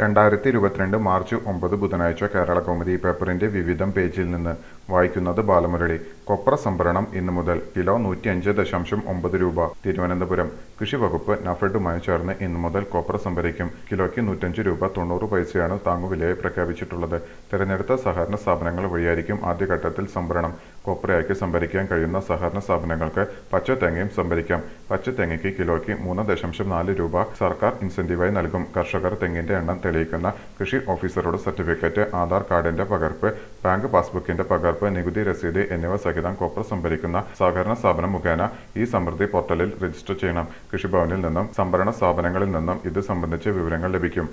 രണ്ടായിരത്തി ഇരുപത്തിരണ്ട് മാർച്ച് ഒമ്പത് ബുധനാഴ്ച കേരള കൗമുദി പേപ്പറിന്റെ വിവിധം പേജിൽ നിന്ന് വായിക്കുന്നത് ബാലമുരളി കൊപ്ര സംഭരണം ഇന്നു മുതൽ കിലോ നൂറ്റിയഞ്ച് ദശാംശം ഒമ്പത് രൂപ തിരുവനന്തപുരം കൃഷി വകുപ്പ് നഫെഡുമായി ചേർന്ന് ഇന്നു മുതൽ കൊപ്ര സംഭരിക്കും കിലോയ്ക്ക് നൂറ്റഞ്ച് രൂപ തൊണ്ണൂറ് പൈസയാണ് താങ്ങുവിലയായി പ്രഖ്യാപിച്ചിട്ടുള്ളത് തെരഞ്ഞെടുത്ത സഹകരണ സ്ഥാപനങ്ങൾ വഴിയായിരിക്കും ആദ്യഘട്ടത്തിൽ സംഭരണം കൊപ്രയാക്കി സംഭരിക്കാൻ കഴിയുന്ന സഹകരണ സ്ഥാപനങ്ങൾക്ക് പച്ചത്തേങ്ങയും സംഭരിക്കാം പച്ചത്തേങ്ങയ്ക്ക് കിലോയ്ക്ക് മൂന്ന് ദശാംശം നാല് രൂപ സർക്കാർ ഇൻസെന്റീവായി നൽകും കർഷകർ തെങ്ങിന്റെ എണ്ണം തെളിയിക്കുന്ന കൃഷി ഓഫീസറുടെ സർട്ടിഫിക്കറ്റ് ആധാർ കാർഡിന്റെ പകർപ്പ് ബാങ്ക് പാസ്ബുക്കിന്റെ പകർപ്പ് നികുതി രസീത് എന്നിവ സഹിതം കൊപ്ര സംഭരിക്കുന്ന സഹകരണ സ്ഥാപനം മുഖേന ഈ സമൃദ്ധി പോർട്ടലിൽ രജിസ്റ്റർ ചെയ്യണം കൃഷിഭവനിൽ നിന്നും സംഭരണ സ്ഥാപനങ്ങളിൽ നിന്നും ഇത് സംബന്ധിച്ച വിവരങ്ങൾ ലഭിക്കും